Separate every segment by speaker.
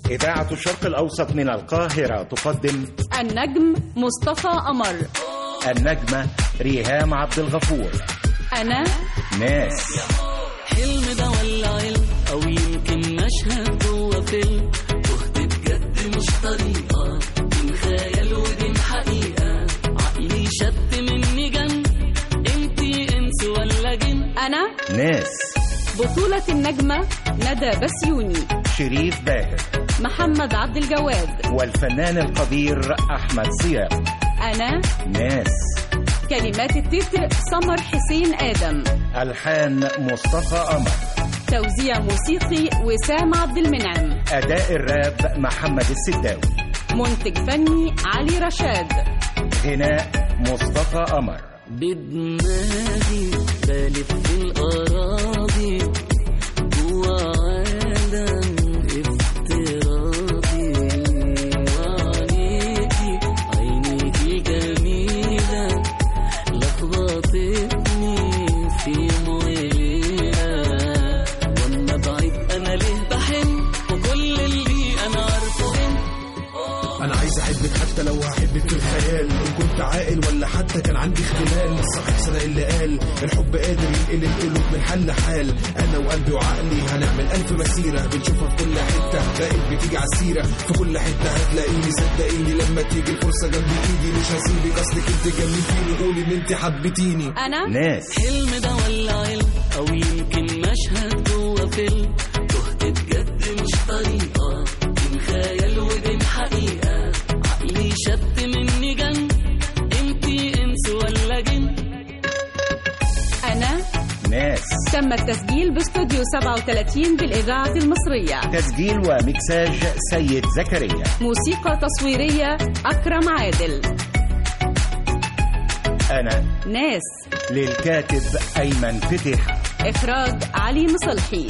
Speaker 1: إذاعة الشرق الأوسط من القاهرة تقدم
Speaker 2: النجم مصطفى قمر
Speaker 1: النجمة ريهام عبد الغفور
Speaker 2: أنا
Speaker 1: ناس
Speaker 3: حلم ده ولا علم او يمكن مشهد جوه فيلم تهت بجد مش طريقه بين خيال وبين حقيقه عقلي شد مني جن انتي انس ولا جن
Speaker 2: أنا
Speaker 1: ناس
Speaker 2: بطولة النجمة ندى بسيوني
Speaker 1: شريف باهر
Speaker 2: محمد عبد الجواد
Speaker 1: والفنان القدير أحمد صيام
Speaker 2: أنا
Speaker 1: ناس
Speaker 2: كلمات التتر سمر حسين آدم
Speaker 1: ألحان مصطفى قمر
Speaker 2: توزيع موسيقي وسام عبد المنعم
Speaker 1: أداء الراب محمد السداوي
Speaker 2: منتج فني علي رشاد
Speaker 1: غناء مصطفى قمر
Speaker 3: بدماغي بلف في الأراضي جوا عالم افتراضي وعليكي عينيكي جميلة لخبطتني في مويلة واما بعيد انا ليه بحن وكل اللي انا عارفه انت
Speaker 4: انا عايز احبك حتى لو هحبك في الخيال ان كنت عاقل ولا حتى كان عندي اختلال صاحب صدق اللي قال الحب قادر ينقل القلوب من حل لحال انا وقلبي وعقلي هنعمل الف مسيره بنشوفها في كل حته بقت بتيجي على السيره في كل حته هتلاقيني صدقيني لما تيجي الفرصه جنب ايدي مش هسيبك اصلك انت جننتيني قولي ان انت حبيتيني
Speaker 2: أنا
Speaker 1: ناس
Speaker 3: حلم ده ولا علم او يمكن مشهد جوه فيلم تهت بجد مش طريقه بين خيال وبين حقيقه عقلي شد مني جن انتي انس ولا جن
Speaker 2: أنا
Speaker 1: ناس
Speaker 2: تم التسجيل باستوديو 37 بالإذاعة المصرية
Speaker 1: تسجيل ومكساج سيد زكريا
Speaker 2: موسيقى تصويرية أكرم عادل
Speaker 1: أنا
Speaker 2: ناس
Speaker 1: للكاتب أيمن فتح
Speaker 2: إخراج علي مصلحي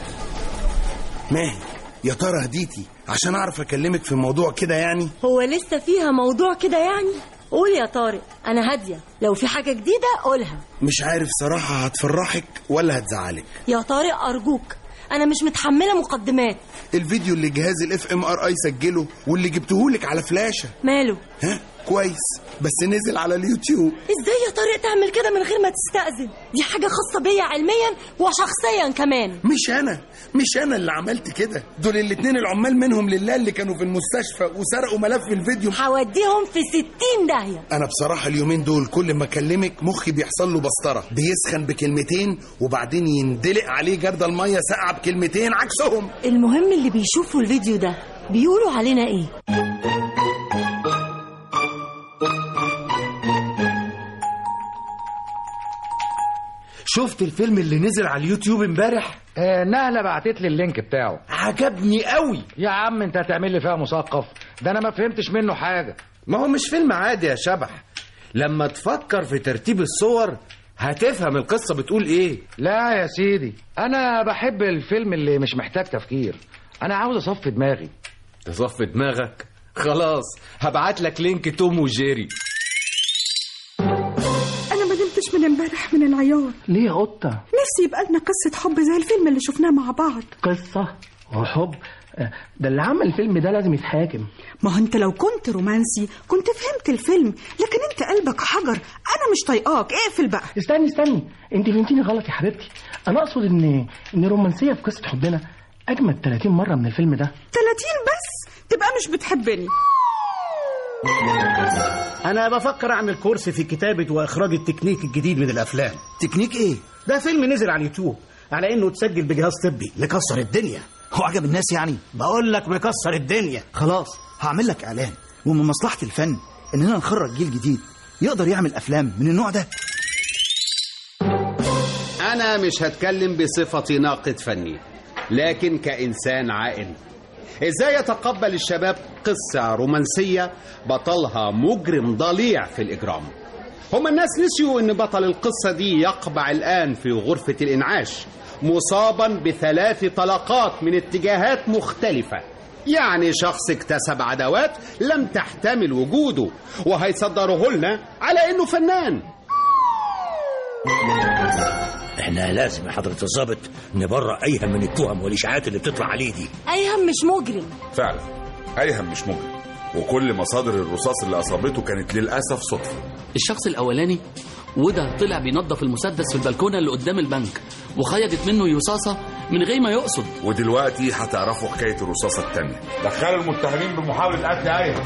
Speaker 5: ماهي يا ترى هديتي عشان اعرف اكلمك في موضوع كده يعني
Speaker 6: هو لسه فيها موضوع كده يعني قول يا طارق انا هاديه لو في حاجه جديده قولها
Speaker 5: مش عارف صراحة هتفرحك ولا هتزعلك
Speaker 6: يا طارق ارجوك انا مش متحمله مقدمات
Speaker 5: الفيديو اللي جهاز الاف ام ار اي سجله واللي جبتهولك على فلاشة
Speaker 6: ماله
Speaker 5: ها كويس بس نزل على اليوتيوب
Speaker 6: ازاي يا طارق تعمل كده من غير ما تستأذن دي حاجه خاصه بيا علميا وشخصيا كمان
Speaker 5: مش انا مش انا اللي عملت كده دول الاتنين العمال منهم لله اللي كانوا في المستشفى وسرقوا ملف الفيديو
Speaker 6: هوديهم في ستين داهيه
Speaker 5: انا بصراحة اليومين دول كل ما اكلمك مخي بيحصل له بسطرة بيسخن بكلمتين وبعدين يندلق عليه جرد المية ساقعة بكلمتين عكسهم
Speaker 6: المهم اللي بيشوفوا الفيديو ده بيقولوا علينا ايه
Speaker 7: شفت الفيلم اللي نزل على اليوتيوب امبارح
Speaker 8: آه نهلة بعتت لي اللينك بتاعه
Speaker 7: عجبني قوي
Speaker 8: يا عم انت هتعمل لي فيها مثقف ده انا ما فهمتش منه حاجة
Speaker 7: ما هو مش فيلم عادي يا شبح لما تفكر في ترتيب الصور هتفهم القصة بتقول ايه
Speaker 8: لا يا سيدي انا بحب الفيلم اللي مش محتاج تفكير انا عاوز اصفي دماغي
Speaker 7: تصفي دماغك خلاص هبعت لك لينك توم وجيري
Speaker 9: أنا ما نمتش من امبارح من العياط
Speaker 10: ليه يا قطة؟
Speaker 9: نفسي يبقى لنا قصة حب زي الفيلم اللي شفناه مع بعض
Speaker 10: قصة وحب آه، ده اللي عمل الفيلم ده لازم يتحاكم
Speaker 9: ما هو أنت لو كنت رومانسي كنت فهمت الفيلم لكن أنت قلبك حجر أنا مش طايقاك اقفل بقى
Speaker 10: استني استني انت فهمتيني غلط يا حبيبتي انا اقصد ان ان الرومانسيه في قصه حبنا اجمد 30 مره من الفيلم ده
Speaker 9: 30 بس تبقى مش بتحبني
Speaker 11: أنا بفكر أعمل كورس في كتابة وإخراج التكنيك الجديد من الأفلام
Speaker 12: تكنيك ايه؟
Speaker 11: ده فيلم نزل على اليوتيوب على إنه تسجل بجهاز طبي مكسر الدنيا
Speaker 12: هو عجب الناس يعني
Speaker 11: بقول لك مكسر الدنيا
Speaker 12: خلاص هعمل لك اعلان ومن مصلحه الفن اننا نخرج جيل جديد يقدر يعمل افلام من النوع ده
Speaker 13: أنا مش هتكلم بصفتي ناقد فني لكن كإنسان عاقل إزاي يتقبل الشباب قصة رومانسية بطلها مجرم ضليع في الإجرام هم الناس نسيوا أن بطل القصة دي يقبع الآن في غرفة الإنعاش مصابا بثلاث طلقات من اتجاهات مختلفة يعني شخص اكتسب عداوات لم تحتمل وجوده وهيصدره لنا على انه فنان
Speaker 14: احنا لازم يا حضرة الضابط نبرأ ايهم من التهم والاشاعات اللي بتطلع عليه دي
Speaker 6: ايهم مش مجرم
Speaker 15: فعلا ايهم مش مجرم وكل مصادر الرصاص اللي اصابته كانت للاسف صدفه
Speaker 3: الشخص الاولاني وده طلع بينظف المسدس في البلكونه اللي قدام البنك وخيجت منه رصاصه من غير ما يقصد
Speaker 15: ودلوقتي هتعرفوا حكايه الرصاصه التانيه
Speaker 7: دخلوا المتهمين بمحاولة قتل ايهم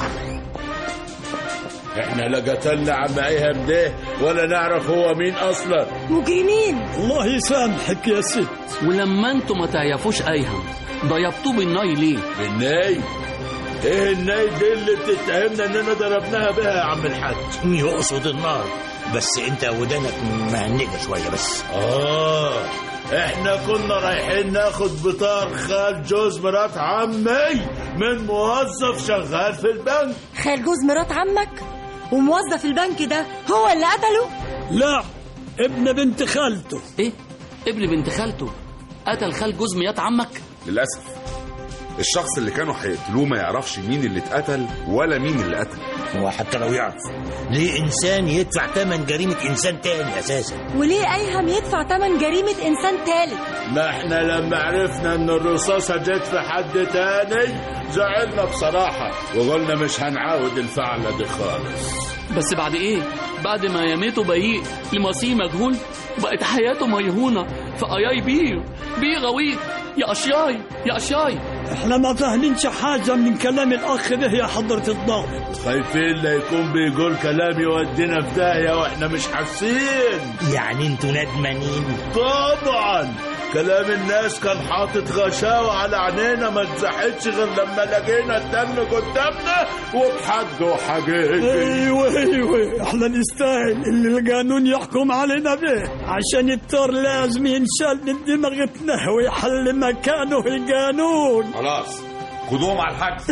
Speaker 16: احنا لا قتلنا عم ايهم ده ولا نعرف هو مين اصلا
Speaker 6: مجرمين
Speaker 17: الله يسامحك يا ست
Speaker 3: ولما انتوا ما تعرفوش ايهم ضيبتوه بالناي ليه
Speaker 16: بالناي ايه الناي دي اللي بتتهمنا اننا ضربناها بها يا عم الحاج
Speaker 14: يقصد النار بس انت ودانك مهنجة شوية بس
Speaker 16: اه احنا كنا رايحين ناخد بطار خال جوز مرات عمي من موظف شغال في البنك
Speaker 6: خال جوز مرات عمك وموظف البنك ده هو اللي قتله
Speaker 17: لا ابن بنت خالته
Speaker 3: ايه ابن بنت خالته قتل خال جوز مرات عمك
Speaker 15: للاسف الشخص اللي كانوا هيقتلوه ما يعرفش مين اللي اتقتل ولا مين اللي قتل
Speaker 14: هو حتى لو يعرف ليه انسان يدفع ثمن جريمة انسان تاني اساسا
Speaker 6: وليه ايهم يدفع تمن جريمة انسان تالت
Speaker 16: ما احنا لما عرفنا ان الرصاصة جت في حد تاني زعلنا بصراحة وقلنا مش هنعاود الفعلة دي خالص
Speaker 3: بس بعد ايه بعد ما يميته بريء لمصير مجهول بقت حياته مرهونة في قياي بيه بيه غويط يا أشياي يا أشياي
Speaker 17: احنا ما فاهمينش حاجة من كلام الأخ ده يا حضرة الضابط
Speaker 16: خايفين لا يكون بيقول كلام يودينا في داهية واحنا مش حاسين
Speaker 14: يعني انتوا ندمانين
Speaker 16: طبعا كلام الناس كان حاطط غشاوة على عينينا ما اتزحتش غير لما لقينا الدم قدامنا وبحق وحقيقي
Speaker 17: ايوه ايوه احنا نستاهل اللي القانون يحكم علينا به عشان التار لازم ينشال من دماغتنا ويحل مكانه القانون
Speaker 15: خلاص خدوهم على الحجز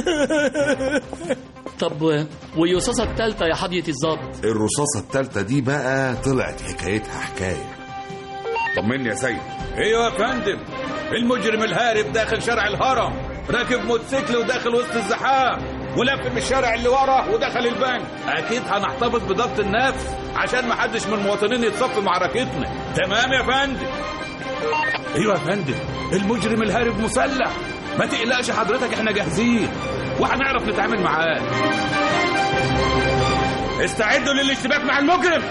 Speaker 3: طب والرصاصة التالتة يا حضية الظابط
Speaker 15: الرصاصة التالتة دي بقى طلعت حكايتها حكاية طمني يا سيد
Speaker 18: ايوه يا فندم المجرم الهارب داخل شارع الهرم راكب موتوسيكل وداخل وسط الزحام ولف من الشارع اللي ورا ودخل البنك اكيد هنحتفظ بضبط النفس عشان ما حدش من المواطنين يتصف معركتنا تمام يا فندم ايوه يا فندم المجرم الهارب مسلح ما تقلقش حضرتك احنا جاهزين وهنعرف نتعامل معاه استعدوا للاشتباك مع المجرم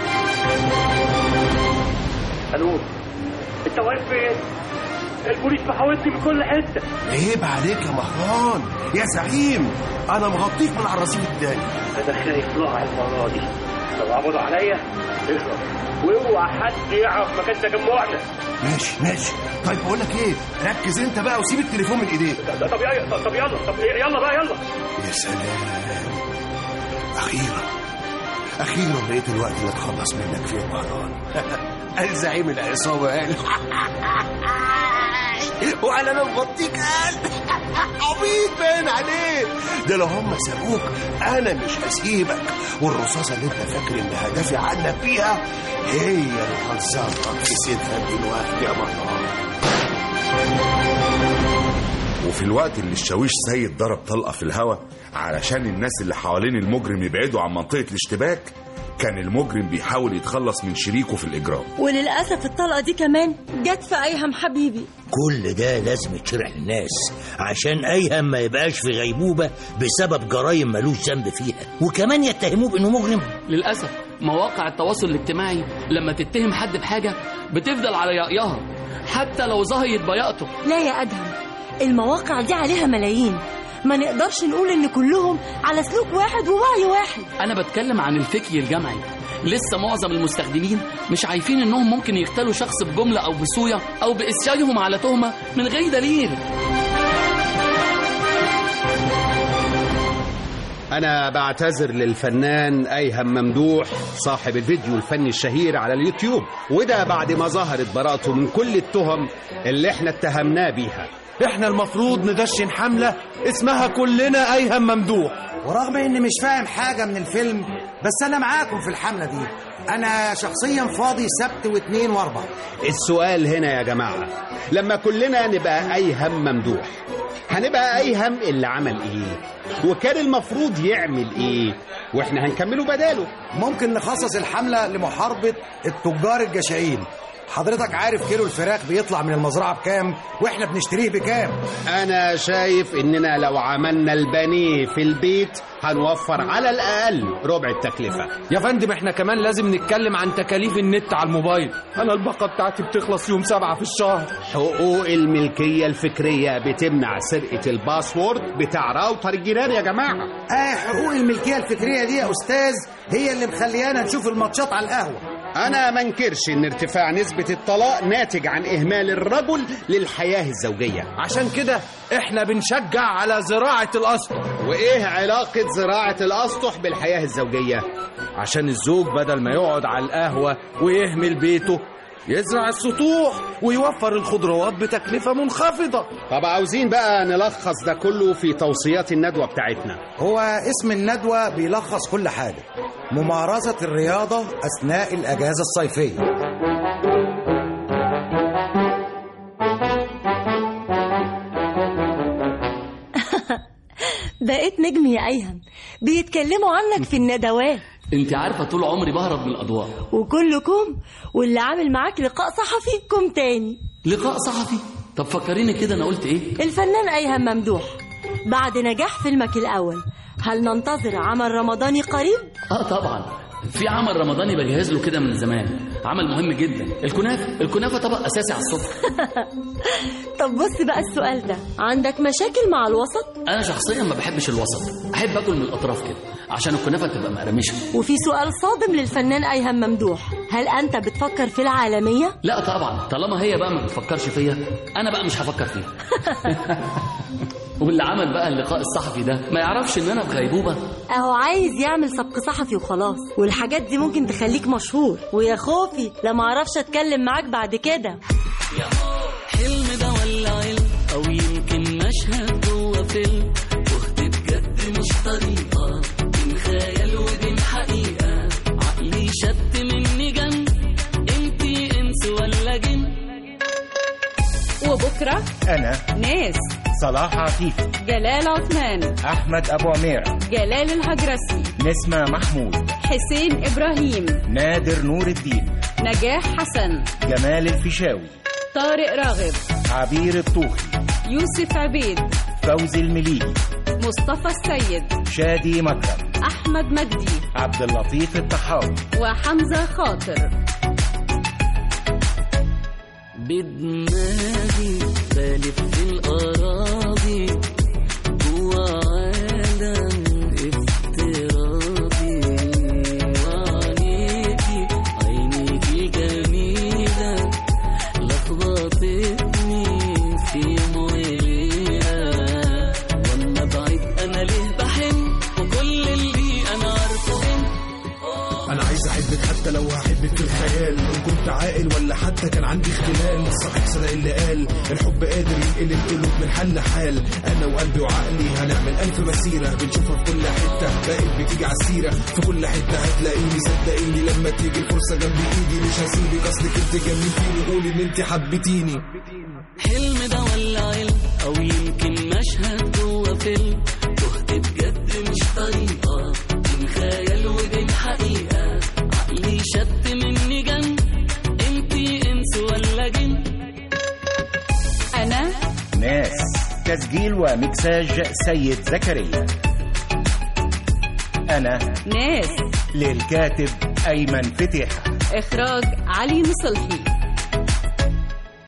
Speaker 10: الو انت واقف فين؟ البوليس محاولتني من كل حته
Speaker 19: عيب عليك يا مهران يا زعيم انا مغطيك من على الرصيف التاني
Speaker 10: انا خايف نقع المره دي لو عبضوا عليا اهرب واوعى حد يعرف مكان تجمعنا
Speaker 19: ماشي ماشي طيب بقول لك ايه ركز انت بقى وسيب التليفون من ايديك
Speaker 10: طب يلا طب يلا طب يلا بقى يلا
Speaker 19: يا سلام اخيرا اخيرا لقيت الوقت اللي اتخلص منك فيه يا مهران قال زعيم العصابه قال وعلى انا مغطيك قال عبيط باين عليه ده لو هم سابوك انا مش هسيبك والرصاصه اللي انت فاكر انها دافع عنك بيها هي اللي هتظبط في سيدها دلوقتي يا مهران
Speaker 15: وفي الوقت اللي الشاويش سيد ضرب طلقة في الهوا علشان الناس اللي حوالين المجرم يبعدوا عن منطقة الاشتباك كان المجرم بيحاول يتخلص من شريكه في الإجرام
Speaker 6: وللأسف الطلقة دي كمان جت في أيهم حبيبي
Speaker 14: كل ده لازم يتشرح للناس عشان ايهم ما يبقاش في غيبوبة بسبب جرائم ملوش ذنب فيها وكمان يتهموه بانه مجرم
Speaker 3: للأسف مواقع التواصل الاجتماعي لما تتهم حد بحاجة بتفضل على رأيها حتى لو ظهرت بياقته
Speaker 6: لا يا أدهم المواقع دي عليها ملايين ما نقدرش نقول ان كلهم على سلوك واحد ووعي واحد
Speaker 3: أنا بتكلم عن الفكر الجمعي لسه معظم المستخدمين مش عارفين انهم ممكن يقتلوا شخص بجملة او بصوية او بإصرارهم على تهمة من غير دليل
Speaker 13: أنا بعتذر للفنان أيهم ممدوح صاحب الفيديو الفني الشهير على اليوتيوب وده بعد ما ظهرت براءته من كل التهم اللي احنا اتهمناه بيها
Speaker 20: احنا المفروض ندشن حملة اسمها كلنا ايهم ممدوح
Speaker 21: ورغم اني مش فاهم حاجة من الفيلم بس انا معاكم في الحملة دي انا شخصيا فاضي سبت واثنين واربع
Speaker 13: السؤال هنا يا جماعة لما كلنا نبقى أيهم ممدوح هنبقى أيهم اللي عمل إيه وكان المفروض يعمل إيه وإحنا هنكمله بداله
Speaker 21: ممكن نخصص الحملة لمحاربة التجار الجشعين حضرتك عارف كيلو الفراخ بيطلع من المزرعة بكام واحنا بنشتريه بكام
Speaker 13: انا شايف اننا لو عملنا البانيه في البيت هنوفر على الاقل ربع التكلفه
Speaker 20: يا فندم احنا كمان لازم نتكلم عن تكاليف النت على الموبايل انا الباقه بتاعتي بتخلص يوم سبعة في الشهر
Speaker 13: حقوق الملكيه الفكريه بتمنع سرقه الباسورد بتاع راوتر الجيران يا جماعه
Speaker 21: اه حقوق الملكية الفكرية دي يا أستاذ هي اللي مخليانا نشوف الماتشات على القهوة
Speaker 13: انا ما انكرش ان ارتفاع نسبه الطلاق ناتج عن اهمال الرجل للحياه الزوجيه
Speaker 20: عشان كده احنا بنشجع على زراعه الاسطح
Speaker 13: وايه علاقه زراعه الاسطح بالحياه الزوجيه
Speaker 20: عشان الزوج بدل ما يقعد على القهوه ويهمل بيته يزرع السطوح ويوفر الخضروات بتكلفة منخفضة
Speaker 13: طب عاوزين بقى نلخص ده كله في توصيات الندوة بتاعتنا
Speaker 21: هو اسم الندوة بيلخص كل حاجة ممارسة الرياضة أثناء الأجازة الصيفية
Speaker 6: بقيت نجم يا ايهم بيتكلموا عنك في الندوات
Speaker 3: انت عارفه طول عمري بهرب من الاضواء
Speaker 6: وكلكم واللي عامل معاك لقاء صحفي كم تاني
Speaker 3: لقاء صحفي طب فكريني كده انا قلت ايه
Speaker 6: الفنان ايهم ممدوح بعد نجاح فيلمك الاول هل ننتظر عمل رمضاني قريب
Speaker 3: اه طبعا في عمل رمضاني بجهز له كده من زمان عمل مهم جدا الكنافه الكنافه طبق اساسي على السفره
Speaker 6: طب بص بقى السؤال ده عندك مشاكل مع الوسط
Speaker 3: انا شخصيا ما بحبش الوسط احب اكل من الاطراف كده عشان الكنافه تبقى مقرمشه
Speaker 6: وفي سؤال صادم للفنان ايهم ممدوح هل انت بتفكر في العالميه
Speaker 3: لا طبعا طالما هي بقى ما بتفكرش فيا انا بقى مش هفكر فيها واللي عمل بقى اللقاء الصحفي ده ما يعرفش ان انا في غيبوبه
Speaker 6: اهو عايز يعمل سبق صحفي وخلاص والحاجات دي ممكن تخليك مشهور ويا خوفي لا ما اعرفش اتكلم معاك بعد كده
Speaker 3: حلم ده ولا علم او يمكن مشهد جوه فيلم تهت بجد مش طريقه بين خيال وبين حقيقه عقلي شد مني جن انتي انس ولا جن
Speaker 2: وبكرة
Speaker 1: أنا
Speaker 2: ناس
Speaker 1: صلاح عفيفي
Speaker 2: جلال عثمان
Speaker 1: أحمد أبو عميرة
Speaker 2: جلال الهجرسي
Speaker 1: نسمة محمود
Speaker 2: حسين إبراهيم
Speaker 1: نادر نور الدين
Speaker 2: نجاح حسن
Speaker 1: جمال الفيشاوي
Speaker 2: طارق راغب
Speaker 1: عبير الطوخي
Speaker 2: يوسف عبيد
Speaker 1: فوزي المليجي
Speaker 2: مصطفى السيد
Speaker 1: شادي مكرم
Speaker 2: أحمد مجدي
Speaker 1: عبد اللطيف الطحاوي
Speaker 2: وحمزة خاطر
Speaker 3: بدماغي بلف في الأراضي جوا عالم افتراضي وعينيكي عينيكي جميلة لخبطتني في مويلة وانا بعيد انا ليه بحن وكل اللي انا عارفه
Speaker 4: انا عايز احبك حتى لو هحبك في الخيال ان كنت عاقل ولا حتى كان عندي اختلال صحيح صدق اللي قال الحب قادر ينقل القلوب من حل لحال انا وقلبي وعقلي هنعمل الف مسيره بنشوفها في كل حته بقيت بتيجي على السيره في كل حته هتلاقيني صدقيني لما تيجي الفرصه جنب ايدي مش هسيبك اصلك انت جننتيني قولي ان انت حبيتيني
Speaker 3: حلم ده ولا علم او يمكن مشهد جوه فيلم تهت بجد مش طريقه بين خيال وبين حقيقه عقلي شد مني جن انتي انس ولا جن
Speaker 2: أنا
Speaker 1: ناس تسجيل ومكساج سيد زكريا أنا
Speaker 2: ناس
Speaker 1: للكاتب أيمن فتيحة
Speaker 2: إخراج علي نصلحي